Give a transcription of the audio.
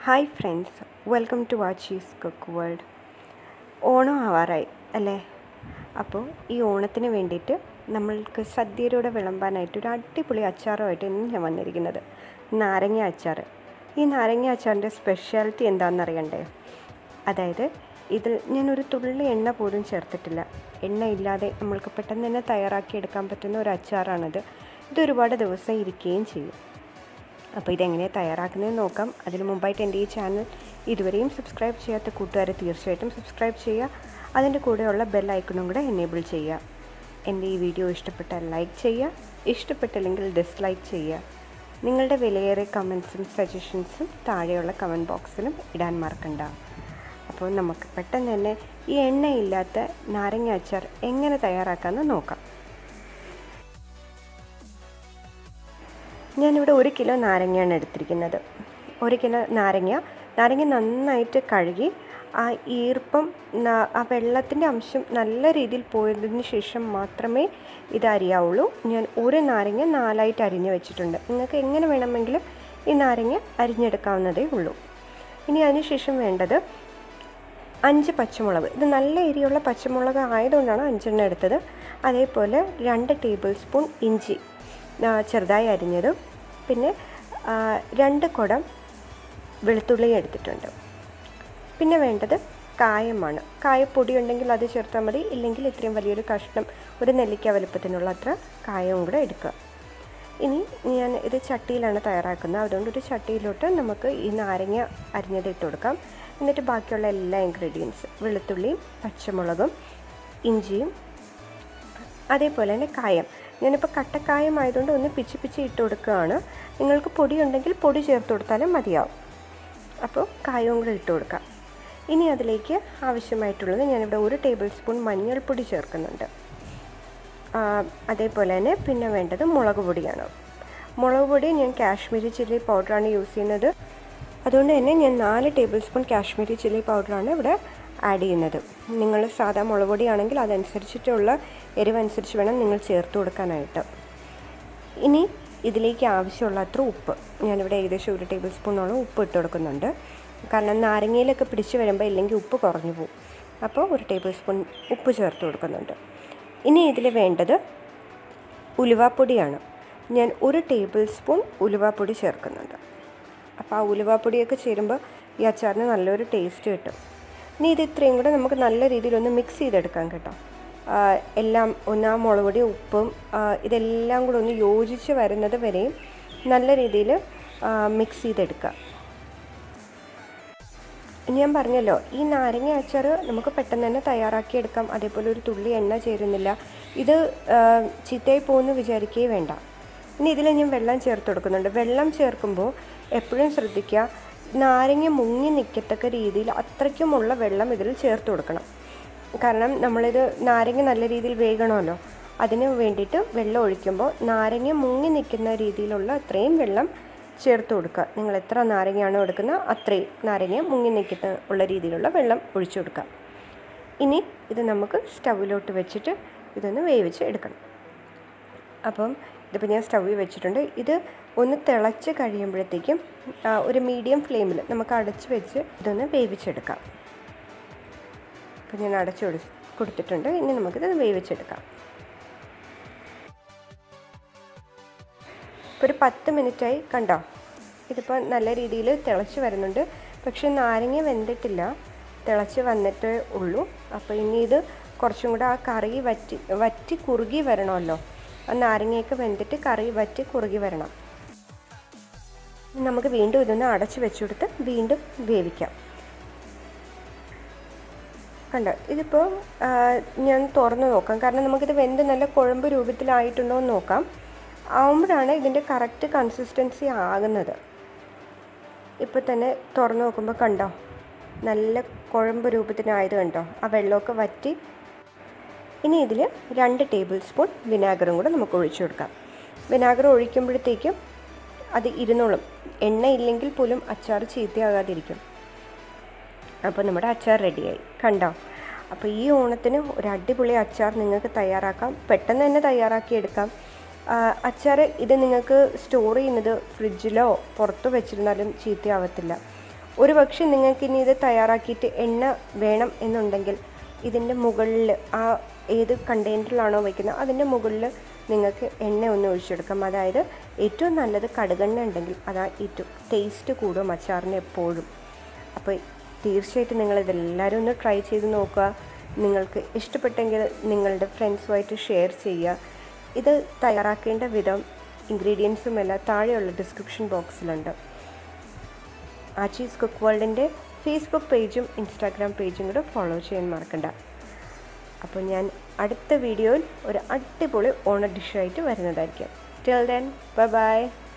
hi friends welcome to വാച്ചീസ് cook world Onam ആവാറായി അല്ലേ അപ്പോൾ ഈ ഓണത്തിന് വേണ്ടിയിട്ട് നമ്മൾക്ക് സദ്യയിലൂടെ വിളമ്പാനായിട്ട് ഒരു അടിപൊളി അച്ചാറുമായിട്ട് ഇന്ന് ഞാൻ വന്നിരിക്കുന്നത് നാരങ്ങ അച്ചാർ ഈ നാരങ്ങ അച്ചാറിൻ്റെ സ്പെഷ്യാലിറ്റി എന്താണെന്ന് അറിയണ്ടേ അതായത് ഇതിൽ ഞാനൊരു തുള്ളി എണ്ണ പോലും ചേർത്തിട്ടില്ല എണ്ണ ഇല്ലാതെ നമ്മൾക്ക് പെട്ടെന്ന് തന്നെ തയ്യാറാക്കി എടുക്കാൻ പറ്റുന്ന ഒരു അച്ചാറാണിത് ഇത് ഒരുപാട് ദിവസം ഇരിക്കുകയും ചെയ്യും അപ്പോൾ ഇതെങ്ങനെയാണ് തയ്യാറാക്കുന്നതെന്ന് നോക്കാം അതിന് മുമ്പായിട്ട് എൻ്റെ ഈ ചാനൽ ഇതുവരെയും സബ്സ്ക്രൈബ് ചെയ്യാത്ത കൂട്ടുകാരെ തീർച്ചയായിട്ടും സബ്സ്ക്രൈബ് ചെയ്യുക അതിൻ്റെ കൂടെയുള്ള ബെൽ ഐക്കണും കൂടെ എനേബിൾ ചെയ്യുക എൻ്റെ ഈ വീഡിയോ ഇഷ്ടപ്പെട്ടാൽ ലൈക്ക് ചെയ്യുക ഇഷ്ടപ്പെട്ടില്ലെങ്കിൽ ഡിസ്ലൈക്ക് ചെയ്യുക നിങ്ങളുടെ വിലയേറിയ കമൻസും സജഷൻസും താഴെയുള്ള കമൻറ്റ് ബോക്സിലും ഇടാൻ മറക്കണ്ട അപ്പോൾ നമുക്ക് പെട്ടെന്ന് തന്നെ ഈ എണ്ണയില്ലാത്ത നാരങ്ങ അച്ചാർ എങ്ങനെ തയ്യാറാക്കാമെന്ന് നോക്കാം ഞാനിവിടെ ഒരു കിലോ നാരങ്ങയാണ് എടുത്തിരിക്കുന്നത് ഒരു കിലോ നാരങ്ങ നാരങ്ങ നന്നായിട്ട് കഴുകി ആ ഈർപ്പം ആ വെള്ളത്തിൻ്റെ അംശം നല്ല രീതിയിൽ പോയതിന് ശേഷം മാത്രമേ ഇത് അരിയാവുള്ളൂ ഞാൻ ഒരു നാരങ്ങ നാലായിട്ട് അരിഞ്ഞ് വെച്ചിട്ടുണ്ട് നിങ്ങൾക്ക് എങ്ങനെ വേണമെങ്കിലും ഈ നാരങ്ങ അരിഞ്ഞെടുക്കാവുന്നതേ ഉള്ളൂ ഇനി അതിനുശേഷം വേണ്ടത് അഞ്ച് പച്ചമുളക് ഇത് നല്ല എരിയുള്ള പച്ചമുളക് ആയതുകൊണ്ടാണ് അഞ്ചെണ്ണം എടുത്തത് അതേപോലെ രണ്ട് ടേബിൾ സ്പൂൺ ഇഞ്ചി ചെറുതായി അരിഞ്ഞതും പിന്നെ രണ്ട് കുടം വെളുത്തുള്ളി എടുത്തിട്ടുണ്ട് പിന്നെ വേണ്ടത് കായമാണ് കായപ്പൊടി ഉണ്ടെങ്കിൽ അത് ചേർത്താൽ മതി ഇല്ലെങ്കിൽ ഇത്രയും വലിയൊരു കഷ്ണം ഒരു നെല്ലിക്ക വലുപ്പത്തിനുള്ള അത്ര കായവും കൂടെ എടുക്കുക ഇനി ഞാൻ ഇത് ചട്ടിയിലാണ് തയ്യാറാക്കുന്നത് അതുകൊണ്ട് ഒരു ചട്ടിയിലോട്ട് നമുക്ക് ഈ നാരങ്ങ അരിഞ്ഞത് ഇട്ട് കൊടുക്കാം എന്നിട്ട് ബാക്കിയുള്ള എല്ലാ ഇൻഗ്രീഡിയൻസ് വെളുത്തുള്ളിയും പച്ചമുളകും ഇഞ്ചിയും അതേപോലെ തന്നെ കായം ഞാനിപ്പോൾ കട്ടക്കായം ആയതുകൊണ്ട് ഒന്ന് പിച്ചി പിച്ചി ഇട്ട് കൊടുക്കുകയാണ് നിങ്ങൾക്ക് പൊടി ഉണ്ടെങ്കിൽ പൊടി ചേർത്ത് കൊടുത്താലും മതിയാവും അപ്പോൾ കായവും കൂടെ ഇട്ട് കൊടുക്കാം ഇനി അതിലേക്ക് ആവശ്യമായിട്ടുള്ളത് ഞാനിവിടെ ഒരു ടേബിൾ സ്പൂൺ മഞ്ഞൾപ്പൊടി ചേർക്കുന്നുണ്ട് അതേപോലെ തന്നെ പിന്നെ വേണ്ടത് മുളക് പൊടിയാണ് മുളക് പൊടി ഞാൻ കാശ്മീരി ചില്ലി പൗഡറാണ് യൂസ് ചെയ്യുന്നത് അതുകൊണ്ട് തന്നെ ഞാൻ നാല് ടേബിൾ സ്പൂൺ കാശ്മീരി ചില്ലി പൗഡറാണ് ഇവിടെ ആഡ് ചെയ്യുന്നത് നിങ്ങൾ സാധാ മുളക് പൊടിയാണെങ്കിൽ അതനുസരിച്ചിട്ടുള്ള എരിവനുസരിച്ച് വേണം നിങ്ങൾ ചേർത്ത് കൊടുക്കാനായിട്ട് ഇനി ഇതിലേക്ക് ആവശ്യമുള്ള അത്ര ഉപ്പ് ഞാനിവിടെ ഏകദേശം ഒരു ടേബിൾ സ്പൂണോളം ഉപ്പ് ഇട്ട് കൊടുക്കുന്നുണ്ട് കാരണം നാരങ്ങയിലൊക്കെ പിടിച്ച് വരുമ്പോൾ ഇല്ലെങ്കിൽ ഉപ്പ് കുറഞ്ഞു പോകും അപ്പോൾ ഒരു ടേബിൾ സ്പൂൺ ഉപ്പ് ചേർത്ത് കൊടുക്കുന്നുണ്ട് ഇനി ഇതിൽ വേണ്ടത് ഉലുവാപ്പൊടിയാണ് ഞാൻ ഒരു ടേബിൾ സ്പൂൺ ഉലുവാപ്പൊടി ചേർക്കുന്നുണ്ട് അപ്പോൾ ആ ഉലുവാപ്പൊടിയൊക്കെ ചേരുമ്പോൾ ഈ അച്ചാറിന് നല്ലൊരു ടേസ്റ്റ് കിട്ടും ഇനി ഇത് ഇത്രയും കൂടെ നമുക്ക് നല്ല രീതിയിലൊന്ന് മിക്സ് ചെയ്തെടുക്കാം കേട്ടോ എല്ലാം ഒന്ന് ആ മുളക് പൊടി ഉപ്പും ഇതെല്ലാം കൂടെ ഒന്ന് യോജിച്ച് വരുന്നത് വരെയും നല്ല രീതിയിൽ മിക്സ് ചെയ്തെടുക്കുക ഞാൻ പറഞ്ഞല്ലോ ഈ നാരങ്ങ അച്ചാർ നമുക്ക് പെട്ടെന്ന് തന്നെ തയ്യാറാക്കിയെടുക്കാം അതേപോലെ ഒരു തുള്ളി എണ്ണ ചേരുന്നില്ല ഇത് ചീത്തയായി പോകുമെന്ന് വിചാരിക്കുകയേ വേണ്ട ഇനി ഇതിൽ ഞാൻ വെള്ളം ചേർത്ത് കൊടുക്കുന്നുണ്ട് വെള്ളം ചേർക്കുമ്പോൾ എപ്പോഴും ശ്രദ്ധിക്കുക നാരങ്ങ മുങ്ങി നിൽക്കത്തക്ക രീതിയിൽ അത്രയ്ക്കുമുള്ള വെള്ളം ഇതിൽ ചേർത്ത് കൊടുക്കണം കാരണം നമ്മളിത് നാരങ്ങ നല്ല രീതിയിൽ വേകണമല്ലോ അതിന് വേണ്ടിയിട്ട് വെള്ളം ഒഴിക്കുമ്പോൾ നാരങ്ങ മുങ്ങി നിൽക്കുന്ന രീതിയിലുള്ള അത്രയും വെള്ളം ചേർത്ത് കൊടുക്കുക നിങ്ങൾ എത്ര നാരങ്ങയാണോ എടുക്കുന്നത് അത്രയും നാരങ്ങ മുങ്ങി നിൽക്കുന്ന ഉള്ള രീതിയിലുള്ള വെള്ളം ഒഴിച്ചു കൊടുക്കുക ഇനി ഇത് നമുക്ക് സ്റ്റൗവിലോട്ട് വെച്ചിട്ട് ഇതൊന്ന് വേവിച്ച് എടുക്കണം അപ്പം ഇതിപ്പോൾ ഞാൻ സ്റ്റൗവിൽ വെച്ചിട്ടുണ്ട് ഇത് ഒന്ന് തിളച്ച് കഴിയുമ്പോഴത്തേക്കും ഒരു മീഡിയം ഫ്ലെയിമിൽ നമുക്ക് അടച്ച് വെച്ച് ഇതൊന്ന് വേവിച്ചെടുക്കാം അപ്പോൾ ഞാൻ അടച്ചു കൊടുത്തിട്ടുണ്ട് ഇനി നമുക്കിത് വേവിച്ചെടുക്കാം ഇപ്പോൾ ഒരു പത്ത് മിനിറ്റായി കണ്ടോ ഇതിപ്പോൾ നല്ല രീതിയിൽ തിളച്ച് വരുന്നുണ്ട് പക്ഷെ നാരങ്ങ വെന്തിട്ടില്ല തിളച്ച് വന്നിട്ടേ ഉള്ളൂ അപ്പോൾ ഇനി ഇത് കുറച്ചും കൂടെ ആ കറി വറ്റി വറ്റി കുറുകി വരണമല്ലോ ആ നാരങ്ങയൊക്കെ വെന്തിട്ട് കറി വറ്റി കുറുകി വരണം നമുക്ക് വീണ്ടും ഇതൊന്ന് അടച്ച് വെച്ചുകൊടുത്ത് വീണ്ടും വേവിക്കാം കണ്ടോ ഇതിപ്പോൾ ഞാൻ തുറന്ന് നോക്കാം കാരണം നമുക്കിത് വെന്ത് നല്ല കുഴമ്പ് രൂപത്തിലായിട്ടുണ്ടോ എന്ന് നോക്കാം ആവുമ്പോഴാണ് ഇതിൻ്റെ കറക്റ്റ് കൺസിസ്റ്റൻസി ആകുന്നത് ഇപ്പോൾ തന്നെ തുറന്ന് നോക്കുമ്പോൾ കണ്ടോ നല്ല കുഴമ്പ് രൂപത്തിനായത് കണ്ടോ ആ വെള്ളമൊക്കെ വറ്റി ഇനി ഇതിൽ രണ്ട് ടേബിൾ സ്പൂൺ വിനാഗറും കൂടെ നമുക്ക് ഒഴിച്ചു കൊടുക്കാം വിനാഗർ ഒഴിക്കുമ്പോഴത്തേക്കും അത് ഇരുന്നോളും എണ്ണ ഇല്ലെങ്കിൽ പോലും അച്ചാർ ചീത്തയാകാതിരിക്കും അപ്പോൾ നമ്മുടെ അച്ചാർ റെഡിയായി കണ്ടോ അപ്പോൾ ഈ ഓണത്തിന് ഒരു അടിപൊളി അച്ചാർ നിങ്ങൾക്ക് തയ്യാറാക്കാം പെട്ടെന്ന് തന്നെ തയ്യാറാക്കിയെടുക്കാം അച്ചാർ ഇത് നിങ്ങൾക്ക് സ്റ്റോർ ചെയ്യുന്നത് ഫ്രിഡ്ജിലോ പുറത്ത് വെച്ചിരുന്നാലും ചീത്തയാവത്തില്ല ഒരു പക്ഷേ നിങ്ങൾക്ക് ഇനി ഇത് തയ്യാറാക്കിയിട്ട് എണ്ണ വേണം എന്നുണ്ടെങ്കിൽ ഇതിൻ്റെ മുകളിൽ ആ ഏത് കണ്ടെയ്നറിലാണോ വയ്ക്കുന്നത് അതിൻ്റെ മുകളിൽ നിങ്ങൾക്ക് എണ്ണ ഒന്ന് ഒഴിച്ചെടുക്കാം അതായത് ഏറ്റവും നല്ലത് കടുകെണ്ണ ഉണ്ടെങ്കിൽ അതാ ഏറ്റവും ടേസ്റ്റ് കൂടും അച്ചാറിന് എപ്പോഴും അപ്പോൾ തീർച്ചയായിട്ടും നിങ്ങളിതെല്ലാവരും ഒന്ന് ട്രൈ ചെയ്ത് നോക്കുക നിങ്ങൾക്ക് ഇഷ്ടപ്പെട്ടെങ്കിൽ നിങ്ങളുടെ ഫ്രണ്ട്സുമായിട്ട് ഷെയർ ചെയ്യുക ഇത് തയ്യാറാക്കേണ്ട വിധം ഇൻഗ്രീഡിയൻസും എല്ലാം താഴെയുള്ള ഡിസ്ക്രിപ്ഷൻ ബോക്സിലുണ്ട് ആച്ചീസ് കുക്ക് വേൾഡിൻ്റെ ഫേസ്ബുക്ക് പേജും ഇൻസ്റ്റാഗ്രാം പേജും കൂടെ ഫോളോ ചെയ്യാൻ മറക്കണ്ട അപ്പോൾ ഞാൻ അടുത്ത വീഡിയോയിൽ ഒരു അടിപൊളി ഓണ ഡിഷായിട്ട് വരുന്നതായിരിക്കും ടിൽ ദെൻ ബൈ ബൈ